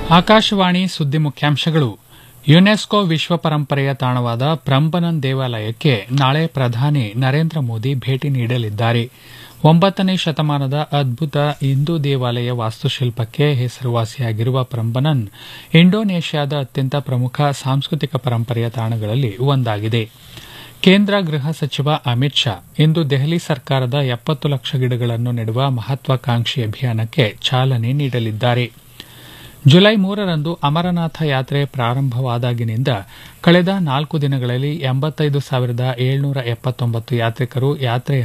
ಆಕಾಶವಾಣಿ ಸುದ್ದಿ ಮುಖ್ಯಾಂಶಗಳು ಯುನೆಸ್ಕೋ ವಿಶ್ವ ಪರಂಪರೆಯ ತಾಣವಾದ ಪ್ರಂಬನನ್ ದೇವಾಲಯಕ್ಕೆ ನಾಳೆ ಪ್ರಧಾನಿ ನರೇಂದ್ರ ಮೋದಿ ಭೇಟಿ ನೀಡಲಿದ್ದಾರೆ ಒಂಬತ್ತನೇ ಶತಮಾನದ ಅದ್ಭುತ ಹಿಂದೂ ದೇವಾಲಯ ವಾಸ್ತುಶಿಲ್ಪಕ್ಕೆ ಹೆಸರುವಾಸಿಯಾಗಿರುವ ಪ್ರಂಬನನ್ ಇಂಡೋನೇಷ್ಯಾದ ಅತ್ಯಂತ ಪ್ರಮುಖ ಸಾಂಸ್ಕೃತಿಕ ಪರಂಪರೆಯ ತಾಣಗಳಲ್ಲಿ ಒಂದಾಗಿದೆ ಕೇಂದ್ರ ಗೃಹ ಸಚಿವ ಅಮಿತ್ ಶಾ ಇಂದು ದೆಹಲಿ ಸರ್ಕಾರದ ಎಪ್ಪತ್ತು ಲಕ್ಷ ಗಿಡಗಳನ್ನು ನೆಡುವ ಮಹತ್ವಾಕಾಂಕ್ಷಿ ಅಭಿಯಾನಕ್ಕೆ ಚಾಲನೆ ನೀಡಲಿದ್ದಾರೆ ಜುಲೈ ಮೂರರಂದು ಅಮರನಾಥ ಯಾತ್ರೆ ಪ್ರಾರಂಭವಾದಾಗಿನಿಂದ ಕಳೆದ ನಾಲ್ಕು ದಿನಗಳಲ್ಲಿ ಎಂಬತ್ತೈದು ಸಾವಿರದ ಏಳ್ನೂರ ಎಪ್ಪತ್ತೊಂಬತ್ತು ಯಾತ್ರಿಕರು ಯಾತ್ರೆಯನ್ನು